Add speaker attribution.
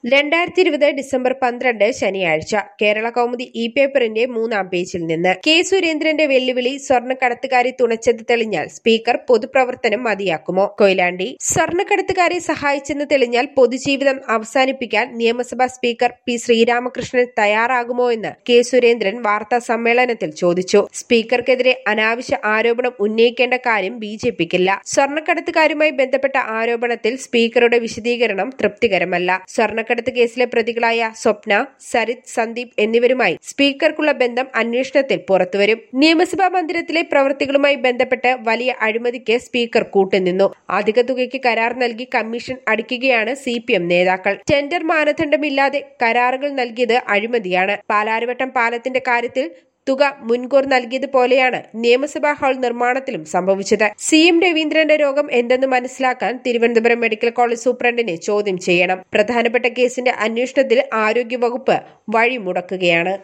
Speaker 1: രണ്ടായിരത്തി ഇരുപത് ഡിസംബർ പന്ത്രണ്ട് ശനിയാഴ്ച കേരള കൗമുദി ഇ പേപ്പറിന്റെ മൂന്നാം പേജിൽ നിന്ന് കെ സുരേന്ദ്രന്റെ വെല്ലുവിളി സ്വർണ്ണക്കടത്തുകാരെ തുണച്ചത് തെളിഞ്ഞാൽ സ്പീക്കർ പൊതുപ്രവർത്തനം മതിയാക്കുമോ കൊയിലാണ്ടി സ്വർണ്ണക്കടത്തുകാരെ സഹായിച്ചെന്ന് തെളിഞ്ഞാൽ പൊതുജീവിതം അവസാനിപ്പിക്കാൻ നിയമസഭാ സ്പീക്കർ പി ശ്രീരാമകൃഷ്ണൻ തയ്യാറാകുമോ എന്ന് കെ സുരേന്ദ്രൻ വാർത്താ സമ്മേളനത്തിൽ ചോദിച്ചു സ്പീക്കർക്കെതിരെ അനാവശ്യ ആരോപണം ഉന്നയിക്കേണ്ട കാര്യം ബി ജെ പിക്കില്ല സ്വർണ്ണക്കടത്തുകാരുമായി ബന്ധപ്പെട്ട ആരോപണത്തിൽ സ്പീക്കറുടെ വിശദീകരണം തൃപ്തികരമല്ല സ്വർണ്ണക്കടത്ത് കേസിലെ പ്രതികളായ സ്വപ്ന സരിത് സന്ദീപ് എന്നിവരുമായി സ്പീക്കർക്കുള്ള ബന്ധം അന്വേഷണത്തിൽ പുറത്തുവരും നിയമസഭാ മന്ദിരത്തിലെ പ്രവൃത്തികളുമായി ബന്ധപ്പെട്ട് വലിയ അഴിമതിക്ക് സ്പീക്കർ കൂട്ടുനിന്നു അധിക തുകയ്ക്ക് കരാർ നൽകി കമ്മീഷൻ അടിക്കുകയാണ് സി പി എം നേതാക്കൾ ടെൻഡർ മാനദണ്ഡമില്ലാതെ കരാറുകൾ നൽകിയത് അഴിമതിയാണ് പാലാരിവട്ടം പാലത്തിന്റെ കാര്യത്തിൽ തുക മുൻകൂർ നൽകിയതുപോലെയാണ് നിയമസഭാ ഹാൾ നിർമ്മാണത്തിലും സംഭവിച്ചത് സി എം രവീന്ദ്രന്റെ രോഗം എന്തെന്ന് മനസ്സിലാക്കാൻ തിരുവനന്തപുരം മെഡിക്കൽ കോളേജ് സൂപ്രണ്ടിനെ ചോദ്യം ചെയ്യണം പ്രധാനപ്പെട്ട കേസിന്റെ അന്വേഷണത്തിൽ ആരോഗ്യവകുപ്പ് വഴിമുടക്കുകയാണ്